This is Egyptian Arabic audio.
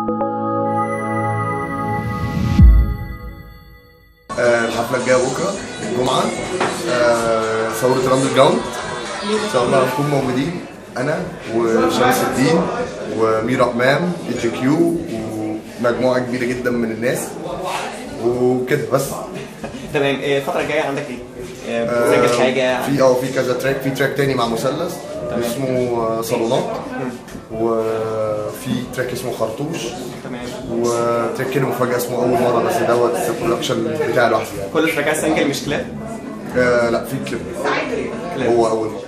آه، الحفله الجايه بكره الجمعه آه، ثوره راندر جراوند ان شاء الله هنكون موجودين انا وشمس الدين وميرا امام جي كيو ومجموعه كبيره جدا من الناس وكده بس تمام آه، الفتره الجايه عندك ايه؟ آه، آه، بتسجل حاجه في اه في كذا تراك في تراك تاني مع مثلث اسمه آه، صالونات وفي تراك اسمه خرطوش تمام وتراك كده مفاجاه اسمه اول مره بس دوت البرودكشن بتاعي لوحدي يعني كل التراكات سنجل مش كلاب آه لا في كليب كليب. هو اول مره